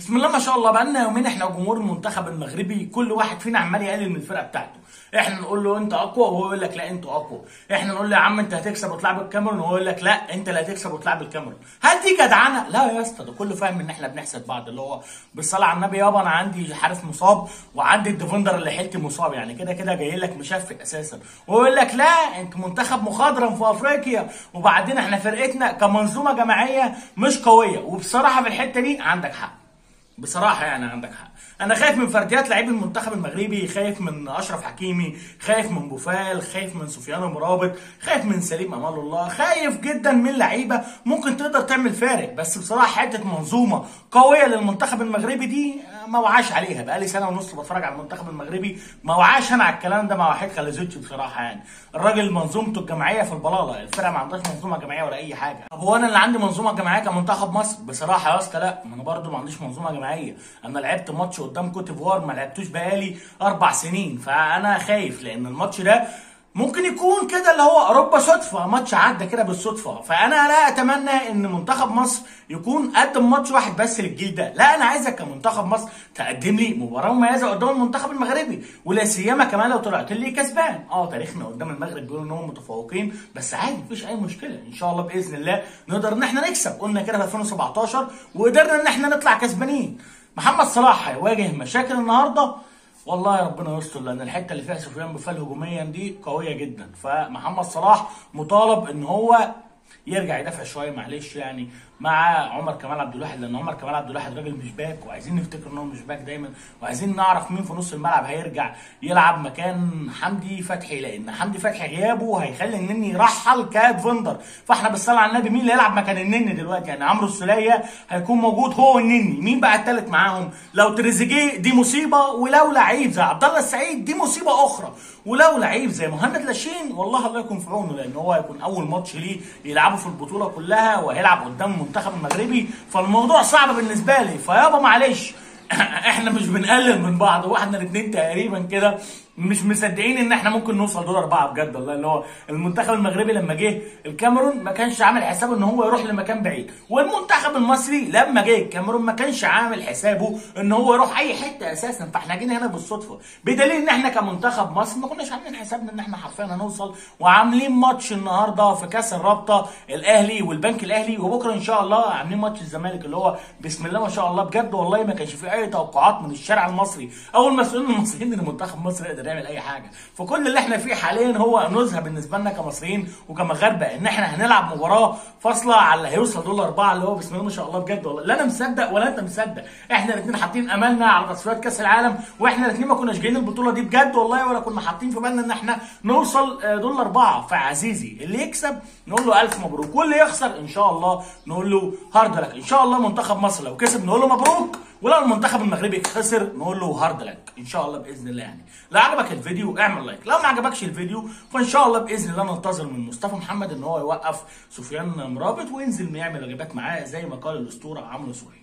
بسم الله ما شاء الله بقالنا يومين احنا وجمهور المنتخب المغربي كل واحد فينا عمال يقلل من الفرقه بتاعته احنا نقول له انت اقوى وهو يقول لك لا انتوا اقوى احنا نقول له يا عم انت هتكسب وتلعب الكاميرون وهو يقول لك لا انت اللي هتكسب وتلعب الكاميرون هل دي جدعنه لا يا اسطى ده كله فاهم ان احنا بنحسد بعض اللي هو بالصلاه على النبي يابا انا عندي حارس مصاب وعندي الديفندر اللي حيلتي مصاب يعني كده كده جاي لك مشفت اساسا وهو يقول لك لا انت منتخب مخضرم في افريقيا وبعدين احنا فرقتنا كمنظومه جماعيه مش قويه وبصراحه في الحته دي عندك حق بصراحه يعني عندك حق انا خايف من فرديات لعيب المنتخب المغربي خايف من اشرف حكيمي خايف من بوفال خايف من سفيان مرابط خايف من سليم امال الله خايف جدا من لعيبه ممكن تقدر تعمل فارق بس بصراحه حته منظومه قويه للمنتخب المغربي دي ما وعاش عليها بقالي سنه ونص بتفرج على المنتخب المغربي ما وعاش انا على الكلام ده مع وحيد خليزوتش بصراحه يعني الراجل منظومته الجماعيه في البلاله الفرقه ما عندهاش منظومه جماعيه ولا اي حاجه طب هو انا اللي عندي منظومه جماعيه كمنتخب مصر بصراحه يا اسطى لا ما انا برده ما عنديش منظومه جماعيه انا لعبت ماتش قدام كوت ديفوار ما لعبتوش بقالي اربع سنين فانا خايف لان الماتش ده ممكن يكون كده اللي هو اوروبا صدفه ماتش عدى كده بالصدفه فانا لا اتمنى ان منتخب مصر يكون قدم ماتش واحد بس للجيل ده لا انا عايزك كمنتخب مصر تقدم لي مباراه مميزه قدام المنتخب المغربي ولا سيما كمان لو طلعت لي كسبان اه تاريخنا قدام المغرب بيقولوا ان هم متفوقين بس عادي مفيش اي مشكله ان شاء الله باذن الله نقدر ان احنا نكسب قلنا كده في 2017 وقدرنا ان احنا نطلع كسبانين محمد صلاح هيواجه مشاكل النهارده والله يا ربنا يستر لان الحته اللي فيها سفيان بوفال هجوميا دي قويه جدا فمحمد صلاح مطالب ان هو يرجع يدافع شويه معلش يعني مع عمر كمال عبد الواحد لان عمر كمال عبد الواحد راجل مش باك وعايزين نفتكر ان هو مش باك دايما وعايزين نعرف مين في نص الملعب هيرجع يلعب مكان حمدي فتحي لان حمدي فتحي غيابه هيخلي النني يرحل كديفندر فاحنا بالصلاه على النبي مين اللي يلعب مكان النني دلوقتي يعني عمرو السوليه هيكون موجود هو والنني مين بقى الثالث معاهم لو تريزيجيه دي مصيبه ولو لعيب زي عبد الله السعيد دي مصيبه اخرى ولو لعيب زي مهند لاشين والله الله يكون في عونه لان هو هيكون اول ماتش ليه يلعبه في البطوله كلها وهيلعب قدام المنتخب المغربي فالموضوع صعب بالنسبه لي فيابا معلش احنا مش بنقلل من بعض واحنا الاثنين تقريبا كده مش مصدقين ان احنا ممكن نوصل دور اربعه بجد والله اللي هو المنتخب المغربي لما جه الكاميرون ما كانش عامل حسابه ان هو يروح لمكان بعيد والمنتخب المصري لما جه الكاميرون ما كانش عامل حسابه ان هو يروح اي حته اساسا فاحنا جينا هنا بالصدفه بدليل ان احنا كمنتخب مصر ما كناش عاملين حسابنا ان احنا حرفيا هنوصل وعاملين ماتش النهارده في كاس الرابطه الاهلي والبنك الاهلي وبكره ان شاء الله عاملين ماتش الزمالك اللي هو بسم الله ما شاء الله بجد والله ما كانش فيه اي توقعات من الشارع المصري او المسؤولين المصريين ان منتخب مصر يقدر يعمل اي حاجه فكل اللي احنا فيه حاليا هو نزهه بالنسبه لنا كمصريين وكمغاربه ان احنا هنلعب مباراه فاصله على اللي هيوصل دول اربعه اللي هو بسم الله ما شاء الله بجد والله لا انا مصدق ولا انت مصدق احنا الاثنين حاطين املنا على تصفيات كاس العالم واحنا الاثنين ما كناش جايين البطوله دي بجد والله ولا كنا حاطين في بالنا ان احنا نوصل دول اربعه فعزيزي اللي يكسب نقول له الف مبروك واللي يخسر ان شاء الله نقول له هارد لك ان شاء الله منتخب مصر لو كسب نقول له مبروك ولو المنتخب المغربي خسر نقول له هارد لك ان شاء الله باذن الله يعني لو عجبك الفيديو اعمل لايك لو ما عجبكش الفيديو فان شاء الله باذن الله ننتظر من مصطفى محمد ان هو يوقف سفيان مرابط وينزل يعمل واجبات معاه زي ما قال الاسطوره عمرو سوري